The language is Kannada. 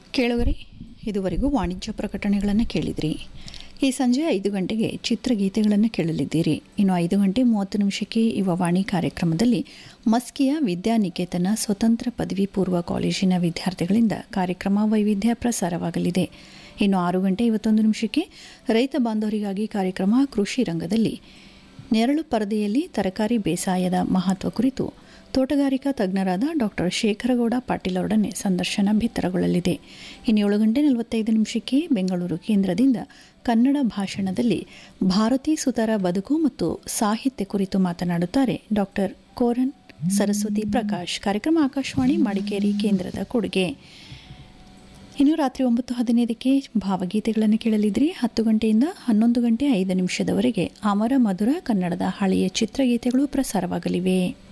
ಕೇಳುಗರೆ ಇದುವರೆಗೂ ವಾಣಿಜ್ಯ ಪ್ರಕಟಣೆಗಳನ್ನು ಕೇಳಿದ್ರಿ ಈ ಸಂಜೆ ಐದು ಗಂಟೆಗೆ ಚಿತ್ರಗೀತೆಗಳನ್ನು ಕೇಳಲಿದ್ದೀರಿ ಇನ್ನು ಐದು ಗಂಟೆ ಮೂವತ್ತು ನಿಮಿಷಕ್ಕೆ ಯುವ ವಾಣಿ ಕಾರ್ಯಕ್ರಮದಲ್ಲಿ ಮಸ್ಕಿಯ ವಿದ್ಯಾನಿಕೇತನ ಸ್ವತಂತ್ರ ಪದವಿ ಪೂರ್ವ ಕಾಲೇಜಿನ ವಿದ್ಯಾರ್ಥಿಗಳಿಂದ ಕಾರ್ಯಕ್ರಮ ವೈವಿಧ್ಯ ಪ್ರಸಾರವಾಗಲಿದೆ ಇನ್ನು ಆರು ಗಂಟೆ ಇವತ್ತೊಂದು ನಿಮಿಷಕ್ಕೆ ರೈತ ಬಾಂಧವರಿಗಾಗಿ ಕಾರ್ಯಕ್ರಮ ಕೃಷಿ ರಂಗದಲ್ಲಿ ನೆರಳು ಪರದೆಯಲ್ಲಿ ತರಕಾರಿ ಬೇಸಾಯದ ಮಹತ್ವ ಕುರಿತು ತೋಟಗಾರಿಕಾ ತಜ್ಞರಾದ ಡಾಕ್ಟರ್ ಶೇಖರಗೌಡ ಪಾಟೀಲ್ ಅವರೊಡನೆ ಸಂದರ್ಶನ ಬಿತ್ತರಗೊಳ್ಳಲಿದೆ ಇನ್ನು ಏಳು ಗಂಟೆ ನಲವತ್ತೈದು ನಿಮಿಷಕ್ಕೆ ಬೆಂಗಳೂರು ಕೇಂದ್ರದಿಂದ ಕನ್ನಡ ಭಾಷಣದಲ್ಲಿ ಭಾರತೀ ಸುತರ ಬದುಕು ಮತ್ತು ಸಾಹಿತ್ಯ ಕುರಿತು ಮಾತನಾಡುತ್ತಾರೆ ಡಾಕ್ಟರ್ ಕೋರನ್ ಸರಸ್ವತಿ ಪ್ರಕಾಶ್ ಕಾರ್ಯಕ್ರಮ ಆಕಾಶವಾಣಿ ಮಡಿಕೇರಿ ಕೇಂದ್ರದ ಕೊಡುಗೆ ಇನ್ನು ರಾತ್ರಿ ಒಂಬತ್ತು ಹದಿನೈದಕ್ಕೆ ಭಾವಗೀತೆಗಳನ್ನು ಕೇಳಲಿದ್ರಿ ಹತ್ತು ಗಂಟೆಯಿಂದ ಹನ್ನೊಂದು ಗಂಟೆ ಐದು ನಿಮಿಷದವರೆಗೆ ಅಮರ ಮಧುರ ಕನ್ನಡದ ಹಳೆಯ ಚಿತ್ರಗೀತೆಗಳು ಪ್ರಸಾರವಾಗಲಿವೆ